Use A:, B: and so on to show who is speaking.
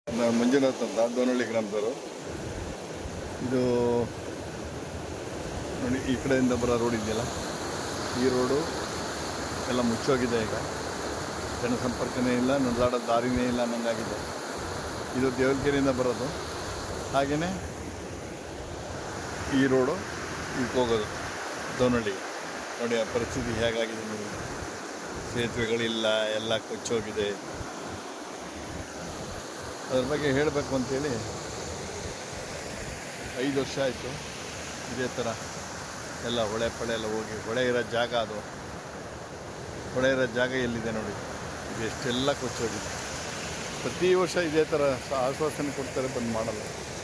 A: ನಾನು ಮಂಜುನಾಥ್ ಅಂತ ದೋನಹಳ್ಳಿ ಗ್ರಾಮದವರು ಇದು ನೋಡಿ ಈ ಕಡೆಯಿಂದ ಬರೋ ರೋಡ್ ಇದೆಯಲ್ಲ ಈ ರೋಡು ಎಲ್ಲ ಮುಚ್ಚೋಗಿದೆ ಈಗ ಜನಸಂಪರ್ಕನೇ ಇಲ್ಲ ನಡೆದಾಡೋ ದಾರಿನೇ ಇಲ್ಲ ಅನ್ನಂಗಾಗಿದೆ ಇದು ದೇವರಕೆರೆಯಿಂದ ಬರೋದು ಹಾಗೆಯೇ ಈ ರೋಡು ಇದಕ್ಕೆ ಹೋಗೋದು ದೋನಹಳ್ಳಿಗೆ ನೋಡಿ ಆ ಪರಿಸ್ಥಿತಿ ಹೇಗಾಗಿದೆ ನೋಡಿ ಸೇತುವೆಗಳಿಲ್ಲ ಎಲ್ಲ ಕೊಚ್ಚೋಗಿದೆ ಅದ್ರ ಬಗ್ಗೆ ಹೇಳಬೇಕು ಅಂತೇಳಿ ಐದು ವರ್ಷ ಆಯಿತು ಇದೇ ಥರ ಎಲ್ಲ ಹೊಳೆ ಪಳೆ ಎಲ್ಲ ಹೋಗಿ ಹೊಳೆ ಇರೋ ಜಾಗ ಅದು ಹೊಳೆ ಇರೋ ಜಾಗ ಎಲ್ಲಿದೆ ನೋಡಿ ಇದು ಎಷ್ಟೆಲ್ಲ ಕೊಚ್ಚೋಗಿದೆ ಪ್ರತಿ ವರ್ಷ ಇದೇ ಥರ ಸ- ಆಶ್ವಾಸನೆ ಕೊಡ್ತಾರೆ ಬಂದು ಮಾಡಲ್ಲ